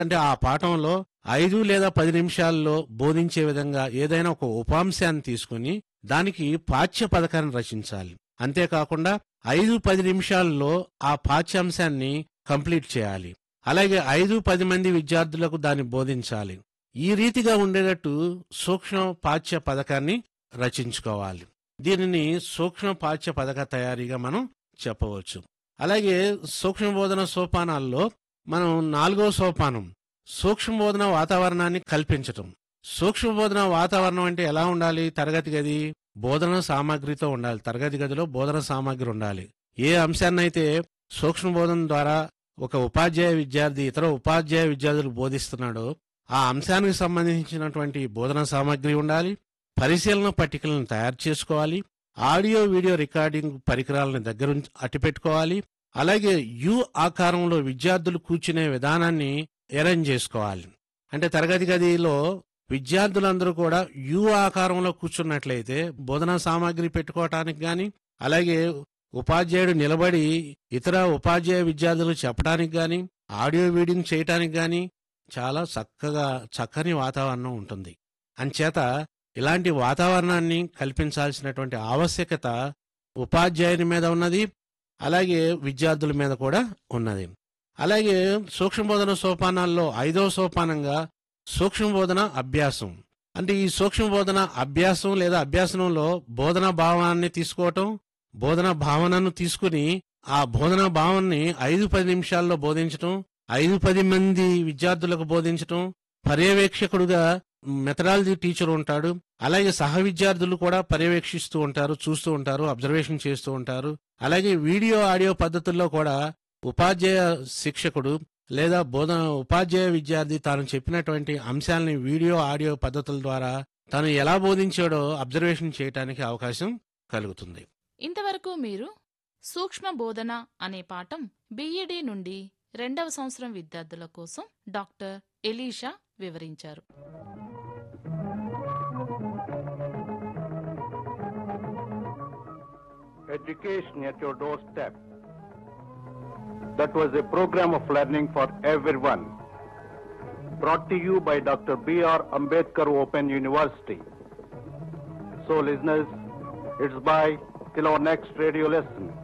అంటే ఆ పాఠంలో ఐదు లేదా పది నిమిషాల్లో బోధించే విధంగా ఏదైనా ఒక ఉపాంశాన్ని తీసుకుని దానికి పాఠ్య పథకాన్ని రచించాలి అంతేకాకుండా ఐదు పది నిమిషాల్లో ఆ పాఠ్యాంశాన్ని కంప్లీట్ చేయాలి అలాగే ఐదు పది మంది విద్యార్థులకు దాన్ని బోధించాలి ఈ రీతిగా ఉండేటట్టు సూక్ష్మ పాఠ్య పథకాన్ని రచించుకోవాలి దీనిని సూక్ష్మ పాఠ్య పథక తయారీగా మనం చెప్పవచ్చు అలాగే సూక్ష్మ బోధన సోపానాల్లో మనం నాలుగో సోపానం సూక్ష్మ బోధన వాతావరణాన్ని కల్పించటం సూక్ష్మ బోధన వాతావరణం అంటే ఎలా ఉండాలి తరగతి గది బోధన సామాగ్రితో ఉండాలి తరగతి గదిలో బోధన సామాగ్రి ఉండాలి ఏ అంశాన్నైతే సూక్ష్మ బోధన ద్వారా ఒక ఉపాధ్యాయ విద్యార్థి ఇతర ఉపాధ్యాయ విద్యార్థులు బోధిస్తున్నాడో ఆ అంశానికి సంబంధించినటువంటి బోధన సామాగ్రి ఉండాలి పరిశీలన పట్టికలను తయారు చేసుకోవాలి ఆడియో వీడియో రికార్డింగ్ పరికరాలను దగ్గర ఉంచి- అట్టిపెట్టుకోవాలి అలాగే యు ఆకారంలో విద్యార్థులు కూర్చునే విధానాన్ని అరేంజ్ చేసుకోవాలి అంటే తరగతి గదిలో విద్యార్థులందరూ కూడా యు ఆకారంలో కూర్చున్నట్లయితే బోధనా సామాగ్రి పెట్టుకోవటానికి గాని అలాగే ఉపాధ్యాయుడు నిలబడి ఇతర ఉపాధ్యాయ విద్యార్థులు చెప్పడానికి గాని ఆడియో వీడింగ్ చేయటానికి గాని చాలా చక్కగా చక్కని వాతావరణం ఉంటుంది అంచేత ఇలాంటి వాతావరణాన్ని కల్పించాల్సినటువంటి ఆవశ్యకత ఉపాధ్యాయుని మీద ఉన్నది అలాగే విద్యార్థుల మీద కూడా ఉన్నది అలాగే సూక్ష్మబోధన సోపానాల్లో ఐదవ సోపానంగా సూక్ష్మబోధన అభ్యాసం అంటే ఈ సూక్ష్మబోధన అభ్యాసం లేదా అభ్యాసనంలో బోధన భావాన్ని తీసుకోవటం బోధన భావనను తీసుకుని ఆ బోధన భావాన్ని ఐదు పది నిమిషాల్లో బోధించటం ఐదు పది మంది విద్యార్థులకు బోధించటం పర్యవేక్షకుడుగా మెథడాలజీ టీచర్ ఉంటాడు అలాగే సహ విద్యార్థులు కూడా పర్యవేక్షిస్తూ ఉంటారు చూస్తూ ఉంటారు అబ్జర్వేషన్ చేస్తూ ఉంటారు అలాగే వీడియో ఆడియో పద్ధతుల్లో కూడా ఉపాధ్యాయ శిక్షకుడు లేదా బోధన ఉపాధ్యాయ విద్యార్థి తాను చెప్పినటువంటి అంశాలని వీడియో ఆడియో పద్ధతుల ద్వారా తాను ఎలా బోధించాడో అబ్జర్వేషన్ చేయడానికి అవకాశం కలుగుతుంది ఇంతవరకు మీరు సూక్ష్మ బోధన అనే పాఠం బిఈడి నుండి రెండవ సంవత్సరం విద్యార్థుల కోసం డాక్టర్ ఎలీషా వివరించారు Education at your doorstep. That was a program of learning for everyone. Brought to you by Dr. B.R. Ambedkar Open University. So, listeners, it's bye till our next radio lesson.